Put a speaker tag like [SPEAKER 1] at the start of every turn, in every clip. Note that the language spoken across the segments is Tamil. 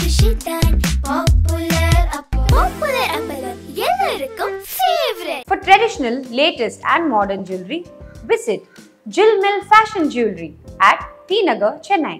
[SPEAKER 1] குஷிதான் பாப்புலர் அப்போ பாப்புலர் அப்பளம் எல்லாருக்கும் favourite
[SPEAKER 2] For traditional, latest, and modern jewelry, visit Jill Mill Fashion Jewelry at T Nagar, Chennai.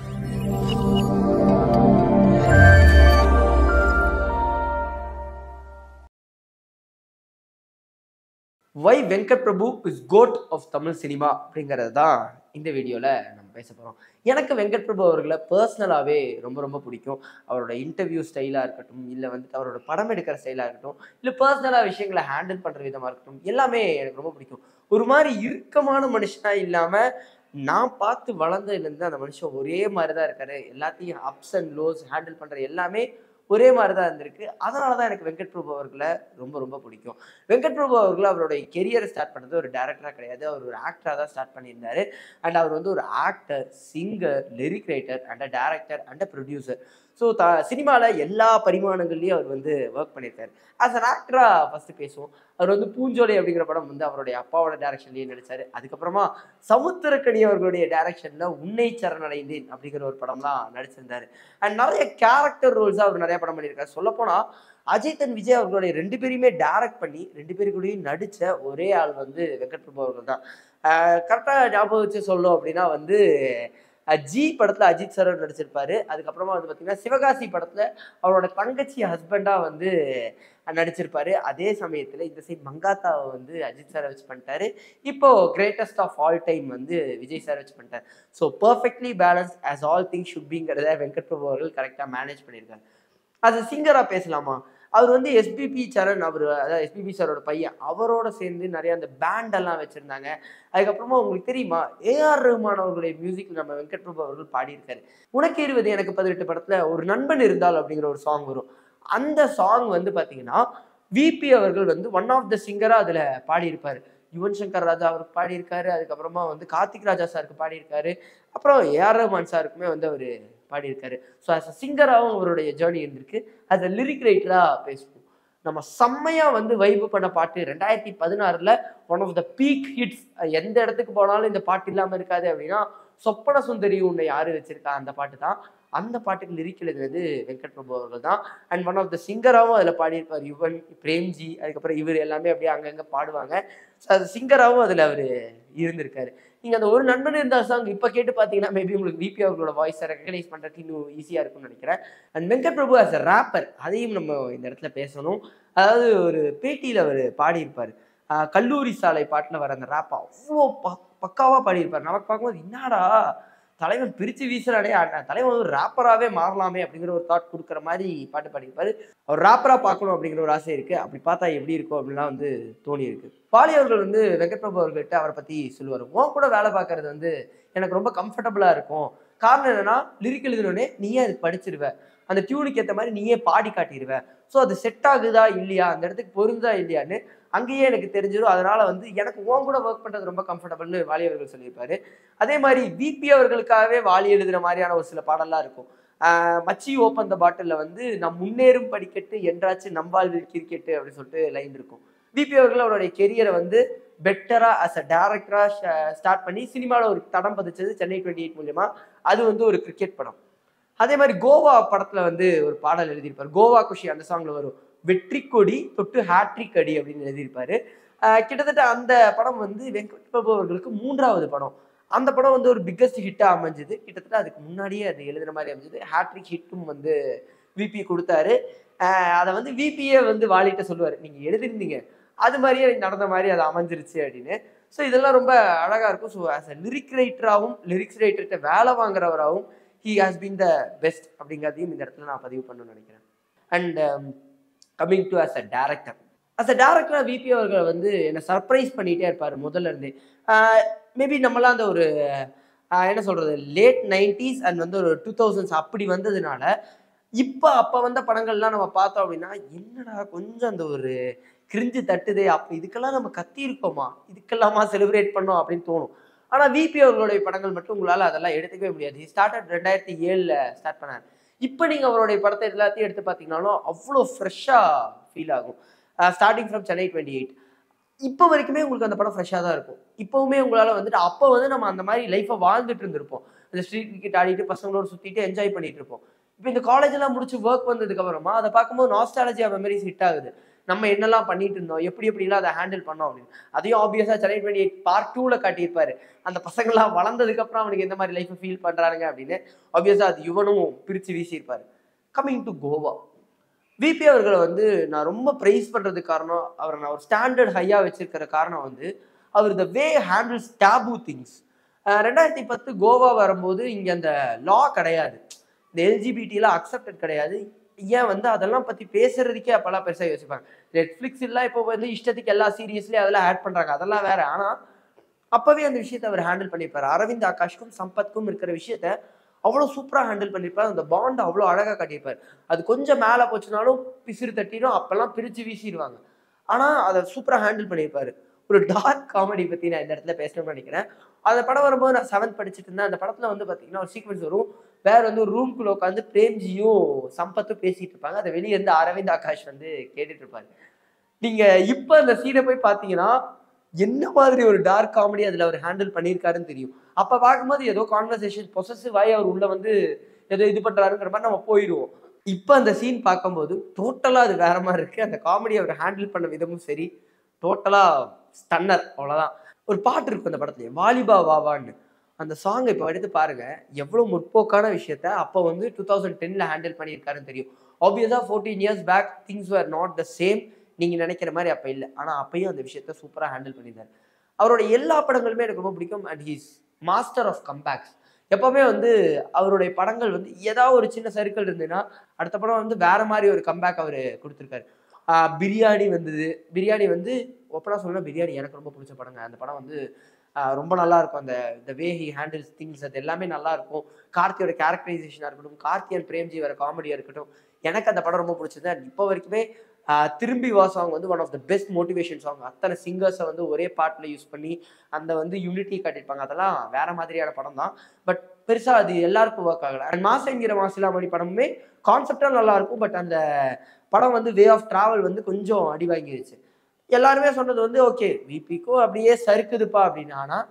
[SPEAKER 3] Why Venkat Prabhu is GOAT of Tamil cinema அப்படிங்கிறது தான் இந்த வீடியோவில் நம்ம பேச போகிறோம் எனக்கு வெங்கட் பிரபு அவர்களை பர்சனலாகவே ரொம்ப ரொம்ப பிடிக்கும் அவரோட இன்டர்வியூ ஸ்டைலாக இருக்கட்டும் இல்லை வந்துட்டு அவரோட படம் எடுக்கிற ஸ்டைலாக இருக்கட்டும் இல்லை பர்சனலாக விஷயங்களை ஹேண்டில் பண்ணுற விதமாக இருக்கட்டும் எல்லாமே எனக்கு ரொம்ப பிடிக்கும் ஒரு மாதிரி இறுக்கமான மனுஷனாக இல்லாமல் நான் பார்த்து வளர்ந்ததுலேருந்து அந்த மனுஷன் ஒரே மாதிரி தான் இருக்காரு எல்லாத்தையும் அப்ஸ் அண்ட் லோஸ் ஹேண்டில் பண்ணுற எல்லாமே ஒரே மாதிரி தான் இருந்திருக்கு அதனால தான் எனக்கு வெங்கட் பிரபு அவர்களை ரொம்ப ரொம்ப பிடிக்கும் வெங்கட் பிரபு அவர்கள் அவருடைய கெரியரை ஸ்டார்ட் பண்ணது ஒரு டேரக்டராக கிடையாது அவர் ஒரு ஆக்டராக தான் ஸ்டார்ட் பண்ணியிருந்தாரு அண்ட் அவர் வந்து ஒரு actor singer lyric writer and uh director and uh producer so the சினிமாவில் எல்லா பரிமாணங்கள்லையும் அவர் வந்து ஒர்க் பண்ணியிருக்காரு ஆஸ் அன் ஆக்டராக ஃபஸ்ட்டு பேசுவோம் அவர் வந்து பூஞ்சோலை அப்படிங்கிற படம் வந்து அவருடைய அப்பாவோட டேரக்ஷன்லேயே நடித்தார் அதுக்கப்புறமா சமுத்திரக்கணி அவர்களுடைய டேரக்ஷனில் உன்னை சரணடைந்தேன் அப்படிங்கிற ஒரு படம்லாம் நடிச்சிருந்தாரு அண்ட் நிறைய கேரக்டர் ரோல்ஸாக அவர் நிறைய படம் பண்ணியிருக்காரு சொல்லப்போனால் அஜித் அண்ட் விஜய் அவர்களுடைய ரெண்டு பேரையுமே டைரக்ட் பண்ணி ரெண்டு பேரு கூடயும் நடித்த ஒரே ஆள் வந்து வெங்கட் பிரபு அவர்கள் தான் கரெக்டாக ஞாபகம் வச்சு சொல்லணும் அப்படின்னா வந்து அஹ், ஜி படத்தில் அஜித் சார் நடிச்சிருப்பாரு அதுக்கப்புறமா வந்து பார்த்தீங்கன்னா சிவகாசி படத்தில் அவரோட தங்கச்சி ஹஸ்பண்டாக வந்து நடிச்சிருப்பாரு அதே சமயத்தில் இந்த சைட் மங்காத்தாவை வந்து அஜித் சாரை வச்சு பண்ணிட்டாரு இப்போ கிரேட்டஸ்ட் ஆஃப் ஆல் டைம் வந்து விஜய் சார் வச்சு பண்ணிட்டாரு so perfectly balance as all thing should பிங்கிறத வெங்கட் பிரபு அவர்கள் கரெக்டாக மேனேஜ் பண்ணியிருக்காரு அது சிங்கராக பேசலாமா அவர் வந்து எஸ்பிபி சரண் அவர் அதாவது எஸ்பிபி சாரோட பையன் அவரோட சேர்ந்து நிறைய அந்த பேண்ட் எல்லாம் வச்சுருந்தாங்க அதுக்கப்புறமா உங்களுக்கு தெரியுமா ஏஆர் ரஹ்மான் அவர்களுடைய மியூசிக் நம்ம வெங்கட் பிரபு அவர்கள் பாடியிருக்காரு உனக்கு இருபது எனக்கு பதினெட்டு படத்தில் ஒரு நண்பன் இருந்தால் அப்படிங்கிற ஒரு சாங் வரும் அந்த சாங் வந்து பார்த்தீங்கன்னா விபி அவர்கள் வந்து ஒன் ஆஃப் த சிங்கராக அதில் பாடியிருப்பார் யுவன் சங்கர் ராஜா அவருக்கு பாடியிருக்காரு அதுக்கப்புறமா வந்து கார்த்திக் ராஜா சாருக்கு பாடியிருக்காரு அப்புறம் ஏஆர் ரஹ்மான் சாருக்குமே வந்து அவர் பாடியிருக்காரு ஸோ ஆஸ் அ சிங்கராகவும் அவருடைய ஜேர்னி இருந்திருக்கு as a லிரிக் ரைட்டராக பேசுவோம் நம்ம செம்மையாக வந்து வைப்பு பண்ண பாட்டு ரெண்டாயிரத்தி பதினாறில் one of the peak hits எந்த இடத்துக்கு போனாலும் இந்த பாட்டு இல்லாமல் இருக்காது அப்படின்னா சொப்பன சுந்தரி உன்னை யாரு வச்சிருக்கா அந்த பாட்டு தான் அந்த பாட்டுக்கு லிரிக் எழுதுனது வெங்கட் பிரபு அவர்கள் தான் அண்ட் ஒன் ஆஃப் த சிங்கராகவும் அதில் பாடியிருப்பார் யுவன் பிரேம்ஜி அதுக்கப்புறம் இவர் எல்லாமே அப்படியே அங்கங்கே பாடுவாங்க ஸோ அது சிங்கராகவும் அதில் அவர் இருந்திருக்காரு நீங்கள் அந்த ஒரு நண்பன் இருந்த சாங் இப்போ கேட்டு பார்த்தீங்கன்னா மேபி உங்களுக்கு விபி அவர்களோட வாய்ஸை ரெக்கக்னைஸ் பண்ணுறதுக்கு இன்னும் ஈஸியாக இருக்கும்னு நினைக்கிறேன் and Venkat Prabhu as a rapper அதையும் நம்ம இந்த இடத்துல பேசணும் அதாவது ஒரு பேட்டியில் அவர் பாடியிருப்பார் ஆஹ் கல்லூரி சாலை பாட்டில் வர அந்த ரேப்பை அவ்வளோ ப பக்காவாக பாடியிருப்பார் நமக்கு பார்க்கும்போது என்னடா தலைவன் பிரித்து வீசுறானே அண்ணா, தலைவன் ஒரு ரேப்பராகவே மாறலாமே அப்படிங்கிற ஒரு தாட் கொடுக்குற மாதிரி பாட்டு பாடியிருப்பாரு அவர் ரேப்பராக பார்க்கணும் அப்படிங்கிற ஒரு ஆசை இருக்குது அப்படி பார்த்தா எப்படி இருக்கும் அப்படின்லாம் வந்து தோணி இருக்கு பாலி அவர்கள் வந்து வெங்கட் பிரபு அவர்கள்ட்ட அவரை பற்றி சொல்லுவார் உன் கூட வேலை பார்க்கறது வந்து எனக்கு ரொம்ப கம்ஃபர்டபுளாக இருக்கும் காரணம் என்னன்னா லிரிக் எழுதினோடனே நீயே அதுக்கு படிச்சிருவ அந்த டியூனுக்கு ஏற்ற மாதிரி நீயே பாடி காட்டிடுவ ஸோ அது செட் ஆகுதா இல்லையா அந்த இடத்துக்கு பொருந்தா இல்லையான்னு அங்கேயே எனக்கு தெரிஞ்சிடும் அதனால வந்து எனக்கு உன் கூட ஒர்க் பண்ணுறது ரொம்ப கம்ஃபர்டபுள்னு வாலி அவர்கள் சொல்லியிருப்பாரு அதே மாதிரி விபி அவர்களுக்காகவே வாலி எழுதுகிற மாதிரியான ஒரு சில பாடல்லாம் இருக்கும் ஆஹ் மச்சி ஓப்பன் த பாட்டிலில் வந்து நம் முன்னேறும் படிக்கட்டு என்றாச்சு நம்பாழ்வில் கிரிக்கெட்டு அப்படின்னு சொல்லிட்டு லைன் இருக்கும் விபி அவர்கள் அவருடைய கெரியரை வந்து பெட்டராக அஸ் அ டேரக்டராக ஸ்டார்ட் பண்ணி சினிமாவில் ஒரு தடம் பதிச்சது சென்னை டுவெண்ட்டி எயிட் மூலியமா அது வந்து ஒரு கிரிக்கெட் படம் அதே மாதிரி கோவா படத்தில் வந்து ஒரு பாடல் எழுதியிருப்பார் கோவா குஷி அந்த சாங்கில் வரும் வெற்றி கொடி தொட்டு ஹேட்ரிக் அடி அப்படின்னு எழுதியிருப்பாரு ஆஹ் கிட்டத்தட்ட அந்த படம் வந்து வெங்கட் பிரபு அவர்களுக்கு மூன்றாவது படம் அந்த படம் வந்து ஒரு பிக்கஸ்ட் ஹிட்டாக அமைஞ்சது கிட்டத்தட்ட அதுக்கு முன்னாடியே அது எழுதுன மாதிரி அமைஞ்சது ஹேட்ரிக் ஹிட்டும் வந்து விபி கொடுத்தாரு ஆஹ் அதை வந்து விபியே வந்து வாலிட்ட சொல்லுவார் நீங்கள் எழுதிருந்தீங்க அது மாதிரியே எனக்கு நடந்த மாதிரி அது அமைஞ்சிருச்சு அப்படின்னு ஸோ இதெல்லாம் ரொம்ப அழகாக இருக்கும் ஸோ ஆஸ் அ லிரிக் ரைட்டராகவும் லிரிக்ஸ் ரைட்டர்கிட்ட வேலை வாங்குறவராகவும் he has been the best அப்படிங்கிறதையும் இந்த இடத்துல நான் பதிவு பண்ணணும்னு நினைக்கிறேன் and coming to as a director as a டேரக்டராக விபி அவர்கள் வந்து என்னை சர்ப்ரைஸ் பண்ணிகிட்டே இருப்பார் முதல்ல இருந்தே மேபி நம்மளாம் அந்த ஒரு ஆஹ் என்ன சொல்கிறது லேட் நைன்டிஸ் அண்ட் வந்து ஒரு டூ தௌசண்ட்ஸ் அப்படி வந்ததுனால இப்போ அப்போ வந்த படங்கள்லாம் நம்ம பார்த்தோம் அப்படின்னா என்னடா கொஞ்சம் அந்த ஒரு கிரிஞ்சு தட்டுதே அப்போ இதுக்கெல்லாம் நம்ம கத்தியிருக்கோமா இதுக்கெல்லாமா செலிப்ரேட் பண்ணோம் அப்படின்னு தோணும் ஆனால் விபி அவர்களுடைய படங்கள் மட்டும் உங்களால் அதெல்லாம் எடுத்துக்கவே முடியாது ஸ்டார்டட் ரெண்டாயிரத்தி ஏழில் ஸ்டார்ட் பண்ணார் இப்போ நீங்கள் அவருடைய படத்தை எல்லாத்தையும் எடுத்து பார்த்தீங்கன்னாலும் அவ்வளோ ஃப்ரெஷ்ஷாக ஃபீல் ஆகும் starting from Chennai twenty eight இப்போ வரைக்குமே உங்களுக்கு அந்த படம் ஃப்ரெஷ்ஷாக தான் இருக்கும் இப்போவுமே உங்களால் வந்துட்டு அப்போ வந்து நம்ம அந்த மாதிரி லைஃப்பை வாழ்ந்துட்டு இருந்திருப்போம் அந்த ஸ்ட்ரீட் கிரிக்கெட் ஆடிட்டு பசங்களோட சுற்றிட்டு என்ஜாய் பண்ணிட்டு இருப்போம் இப்போ இந்த காலேஜ் எல்லாம் முடிச்சு ஒர்க் வந்ததுக்கு அப்புறமா அதை பார்க்கும்போது நாஸ்டாலஜியா மெமரிஸ் ஹிட் ஆகுது நம்ம என்னெல்லாம் பண்ணிட்டு இருந்தோம் எப்படி எப்படிலாம் அதை ஹேண்டில் பண்ணோம் அப்படின்னு அதையும் ஆப்வியஸாக சென்னை டுவெண்ட்டி எயிட் பார்ட் டூவில் காட்டியிருப்பாரு அந்த பசங்கள்லாம் வளர்ந்ததுக்கு அப்புறம் அவனுக்கு எந்த மாதிரி லைஃப்பை ஃபீல் பண்ணுறாங்க அப்படின்னு ஆப்வியஸாக அது யுவனும் பிரித்து வீசியிருப்பாரு கம்மிங் டு கோவா விபி அவர்களை வந்து நான் ரொம்ப ப்ரைஸ் பண்ணுறதுக்கு காரணம் அவரை நான் ஒரு ஸ்டாண்டர்ட் ஹையாக வச்சிருக்கிற காரணம் வந்து அவர் the way handles the things ரெண்டாயிரத்தி பத்து கோவா வரும்போது இங்கே அந்த லா கிடையாது இந்த எல்ஜிபிடிலாம் அக்செப்டட் கிடையாது ஏன் வந்து அதெல்லாம் பற்றி பேசுறதுக்கே அப்போல்லாம் பெருசாக யோசிப்பாங்க நெட்ஃப்ளிக்ஸ் எல்லாம் இப்போ வந்து இஷ்டத்துக்கு எல்லா சீரியஸ்லேயும் அதெல்லாம் ஆட் பண்ணுறாங்க அதெல்லாம் வேற ஆனால் அப்போவே அந்த விஷயத்தை அவர் ஹேண்டில் பண்ணியிருப்பார் அரவிந்த் ஆகாஷ்க்கும் சம்பத்க்கும் இருக்கிற விஷயத்த அவ்வளோ சூப்பராக ஹேண்டில் பண்ணியிருப்பார் அந்த பாண்ட் அவ்வளோ அழகாக காட்டியிருப்பார் அது கொஞ்சம் மேலே போச்சுனாலும் பிசிறு தட்டிடும் அப்போல்லாம் பிரித்து வீசிடுவாங்க ஆனால் அதை சூப்பராக ஹேண்டில் பண்ணியிருப்பாரு ஒரு டார்க் காமெடி பற்றி நான் இந்த இடத்துல பேசணும்னு நினைக்கிறேன் அந்த படம் வரும்போது நான் செவன்த் படிச்சுட்டு இருந்தேன் அந்த படத்தில் வந்து பார்த்தீங்கன்னா ஒரு சீக்வன்ஸ் வரும் வேற வந்து ஒரு ரூம்குள்ளே உட்காந்து பிரேம்ஜியும் சம்பத்தும் பேசிட்டு இருப்பாங்க அதை வெளியே இருந்து அரவிந்த் ஆகாஷ் வந்து கேட்டுட்டு இருப்பாரு நீங்க இப்போ அந்த சீனை போய் பார்த்தீங்கன்னா என்ன மாதிரி ஒரு டார்க் காமெடி அதில் அவர் ஹேண்டில் பண்ணியிருக்காருன்னு தெரியும் அப்போ பார்க்கும்போது ஏதோ கான்வர்சேஷன் பொசசிவ் ஆகி அவர் உள்ள வந்து ஏதோ இது பண்ணுறாருங்கிற மாதிரி நம்ம போயிடுவோம் இப்போ அந்த சீன் பார்க்கும்போது டோட்டலாக அது வேற மாதிரி இருக்கு அந்த காமெடி அவர் ஹேண்டில் பண்ண விதமும் சரி டோட்டலாக ஸ்டன்னர் அவ்வளோதான் ஒரு பாட்டு இருக்கும் அந்த படத்துல வாலிபா வாவான்னு அந்த சாங் இப்போ எடுத்து பாருங்க எவ்வளோ முற்போக்கான விஷயத்த அப்போ வந்து டூ தௌசண்ட் டென்னில் ஹேண்டில் பண்ணியிருக்காருன்னு தெரியும் ஆப்வியஸாக fourteen years back things were not the same நீங்கள் நினைக்கிற மாதிரி அப்போ இல்லை ஆனால் அப்பயும் அந்த விஷயத்த சூப்பராக ஹேண்டில் பண்ணியிருந்தார் அவரோட எல்லா படங்களுமே எனக்கு ரொம்ப பிடிக்கும் and he's master of comebacks எப்பவுமே வந்து அவருடைய படங்கள் வந்து ஏதாவது ஒரு சின்ன சர்க்கிள் இருந்ததுன்னா அடுத்த படம் வந்து வேற மாதிரி ஒரு கம்பேக் அவர் கொடுத்துருக்காரு ஆஹ் பிரியாணி வந்தது பிரியாணி வந்து ஒப்பனா சொல்லணும் பிரியாணி எனக்கு ரொம்ப பிடிச்ச படங்க அந்த படம் வந்து ஆஹ் ரொம்ப நல்லா இருக்கும் அந்த the way he handles things அது எல்லாமே நல்லா இருக்கும் கார்த்தியோட கேரக்டரைசேஷனாக இருக்கட்டும் கார்த்தி அண்ட் பிரேம்ஜி வர காமெடியாக இருக்கட்டும் எனக்கு அந்த படம் ரொம்ப பிடிச்சது அண்ட் இப்போ வரைக்குமே ஆஹ் திரும்பி வா சாங் வந்து one of the best motivation song அத்தனை சிங்கர்ஸை வந்து ஒரே பாட்டில் யூஸ் பண்ணி அந்த வந்து யூனிட்டி காட்டியிருப்பாங்க அதெல்லாம் வேற மாதிரியான படம் தான் பட் பெருசா அது எல்லாருக்கும் ஒர்க் ஆகல அண்ட் மாசங்கிற மாசிலாமணி படமுமே கான்செப்டாக நல்லா இருக்கும் பட் அந்த படம் வந்து வே ஆஃப் டிராவல் வந்து கொஞ்சம் அடி வாங்கிருச்சு எல்லாருமே சொன்னது வந்து ஓகே விபிக்கும் அப்படியே சறுக்குதுப்பா அப்படின்னு ஆனால்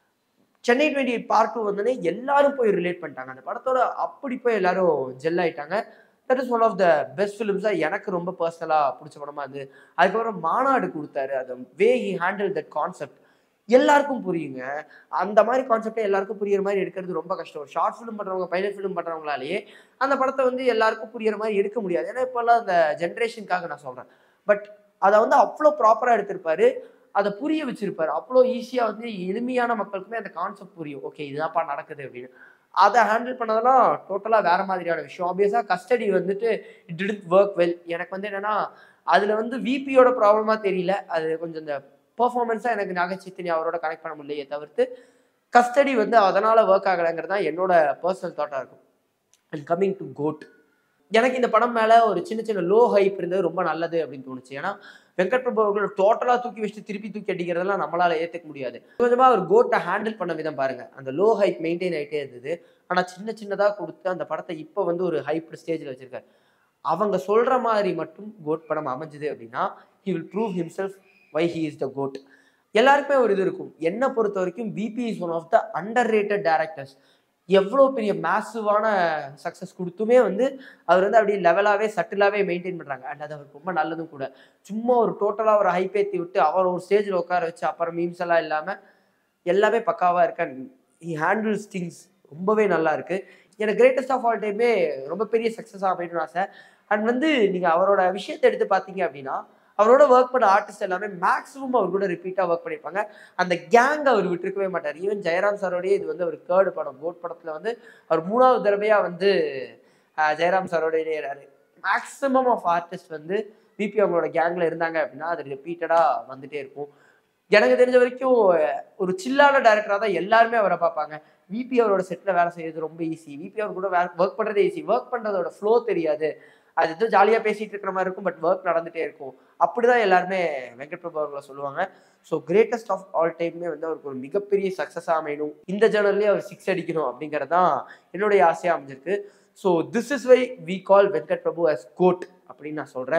[SPEAKER 3] Chennai twenty eight part two வந்தோடனே எல்லாரும் போய் ரிலேட் பண்ணிட்டாங்க அந்த படத்தோட அப்படி போய் எல்லாரும் ஜெல் ஆயிட்டாங்க that is one of the பெஸ்ட் ஃபிலிம்ஸாக எனக்கு ரொம்ப பர்சனலாக பிடிச்ச படமா அது அதுக்கப்புறம் மாநாடு கொடுத்தாரு அது way he handle that concept எல்லாருக்கும் புரியுங்க அந்த மாதிரி கான்செப்டை எல்லாருக்கும் புரியுற மாதிரி எடுக்கிறது ரொம்ப கஷ்டம் ஷார்ட் ஃபிலிம் பண்ணுறவங்க பைலட் ஃபிலிம் பண்ணுறவங்களாலேயே அந்த படத்தை வந்து எல்லாருக்கும் புரியுற மாதிரி எடுக்க முடியாது ஏன்னா இப்போல்லாம் அந்த ஜென்ரேஷனுக்காக நான் சொல்கிறேன் பட் அதை வந்து அவ்வளோ ப்ராப்பராக எடுத்திருப்பாரு அதை புரிய வச்சிருப்பாரு அவ்வளோ ஈஸியாக வந்து எளிமையான மக்களுக்குமே அந்த கான்செப்ட் புரியும் ஓகே இதுதான்ப்பா நடக்குது அப்படின்னு அதை ஹேண்டில் பண்ணதெல்லாம் டோட்டலாக வேற மாதிரியான விஷயம் ஆப்வியஸாக கஸ்டடி வந்துட்டு இட் டிட் ஒர்க் வெல் எனக்கு வந்து என்னன்னா அதில் வந்து விபியோட ப்ராப்ளமாக தெரியல அது கொஞ்சம் இந்த பெர்ஃபார்மன்ஸாக எனக்கு நாகச்சித்தினி அவரோட கனெக்ட் பண்ண முடியலையே தவிர்த்து கஸ்டடி வந்து அதனால் ஒர்க் ஆகலைங்கிறது தான் என்னோட பர்சனல் தாட்டாக இருக்கும் அண்ட் கம்மிங் டு கோட் எனக்கு இந்த படம் மேலே ஒரு சின்ன சின்ன லோ ஹைப் இருந்தது ரொம்ப நல்லது அப்படின்னு தோணுச்சு ஏன்னா வெங்கட் பிரபு அவர்கள் டோட்டலாக தூக்கி வச்சுட்டு திருப்பி தூக்கி அடிக்கிறதெல்லாம் நம்மளால ஏற்றுக்க முடியாது கொஞ்சமாக அவர் கோட்டை ஹேண்டில் பண்ண விதம் பாருங்க அந்த லோ ஹைப் மெயின்டைன் ஆகிட்டே இருந்தது ஆனால் சின்ன சின்னதாக கொடுத்து அந்த படத்தை இப்போ வந்து ஒரு ஹைப் ஸ்டேஜில் வச்சிருக்காரு அவங்க சொல்ற மாதிரி மட்டும் கோட் படம் அமைஞ்சுது அப்படின்னா he will prove himself why he is the GOAT எல்லாருக்குமே ஒரு இது இருக்கும் என்னை பொறுத்த வரைக்கும் VP is one of the underrated directors எவ்வளோ பெரிய மேசிவான சக்ஸஸ் கொடுத்துமே வந்து அவர் வந்து அப்படியே லெவலாகவே சட்டிலாகவே மெயின்டைன் பண்ணுறாங்க அண்ட் அது அவருக்கு ரொம்ப நல்லதும் கூட சும்மா ஒரு டோட்டலாக ஒரு ஹைப் ஏற்றி விட்டு அவர் ஒரு ஸ்டேஜில் உட்கார வச்சு அப்புறம் மீம்ஸ் எல்லாம் இல்லாமல் எல்லாமே பக்காவாக இருக்கு அண்ட் ஹி ஹேண்டில்ஸ் திங்ஸ் ரொம்பவே நல்லா இருக்கு எனக்கு கிரேட்டஸ்ட் ஆஃப் ஆல் டைமே ரொம்ப பெரிய சக்ஸஸ் அமையணும்னு ஆசை அண்ட் வந்து நீங்கள் அவரோட விஷயத்தை எடுத்து பார்த்தீங்க அப்படின்னா அவரோட ஒர்க் பண்ண ஆர்டிஸ்ட் எல்லாமே மேக்ஸிமம் அவர் கூட ரிப்பீட்டாக ஒர்க் பண்ணியிருப்பாங்க அந்த கேங் அவர் விட்டுருக்கவே மாட்டார் ஈவன் ஜெயராம் சாரோடய இது வந்து அவர் தேர்டு படம் கோட் படத்தில் வந்து அவர் மூணாவது தடவையாக வந்து ஆஹ், ஜெயராம் சாரோட இணையிறாரு மேக்ஸிமம் ஆஃப் ஆர்டிஸ்ட் வந்து பிபி அவங்களோட கேங்கில் இருந்தாங்க அப்படின்னா அது ரிப்பீட்டடாக வந்துட்டே இருக்கும் எனக்கு தெரிஞ்ச வரைக்கும் ஒரு சில்லான டேரக்டராக தான் எல்லாருமே அவரை பார்ப்பாங்க விபி அவரோட செட்டில் வேலை செய்யறது ரொம்ப ஈஸி விபி அவர் கூட ஒர்க் பண்ணுறதே ஈஸி ஒர்க் பண்ணுறதோட ஃப்ளோ தெரியாது அது ஏதோ ஜாலியாக பேசிட்டு இருக்கிற மாதிரி இருக்கும் பட் ஒர்க் நடந்துட்டே இருக்கும் அப்படிதான் எல்லாருமே வெங்கட் பிரபு அவர்களை சொல்லுவாங்க ஸோ கிரேட்டஸ்ட் ஆஃப் ஆல் டைமே வந்து அவருக்கு ஒரு மிகப்பெரிய சக்ஸஸாக அமையணும் இந்த ஜேர்னல்லே அவர் சிக்ஸ் அடிக்கணும் அப்படிங்கிறது தான் என்னுடைய ஆசையாக அமைஞ்சிருக்கு so this is why we call Venkat Prabhu as GOAT அப்படின்னு நான் சொல்கிறேன்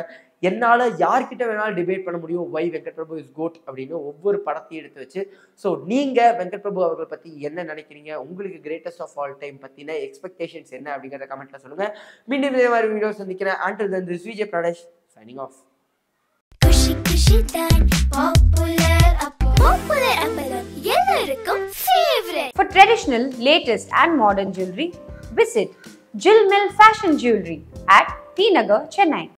[SPEAKER 3] என்னால் யார்கிட்ட வேணாலும் டிபேட் பண்ண முடியும் why Venkat Prabhu is GOAT அப்படின்னு ஒவ்வொரு படத்தையும் எடுத்து வச்சு ஸோ நீங்கள் வெங்கட் பிரபு அவர்களை பற்றி என்ன நினைக்கிறீங்க உங்களுக்கு கிரேட்டஸ்ட் ஆஃப் ஆல் டைம் பற்றின எக்ஸ்பெக்டேஷன்ஸ் என்ன அப்படிங்கிறத கமெண்ட்ல சொல்லுங்கள் மீண்டும் இதே மாதிரி வீடியோ சந்திக்கிறேன் ஆண்டர் தன் திஸ் விஜய் பிரடேஷ் சைனிங் ஆஃப்
[SPEAKER 1] குஷி குஷி தான் பாப்புலர் அப்போ பாப்புலர் அப்பளம் எல்லாருக்கும் favourite
[SPEAKER 2] For traditional, latest, and modern jewelry, visit Jill Mill Fashion Jewelry at T Nagar, Chennai.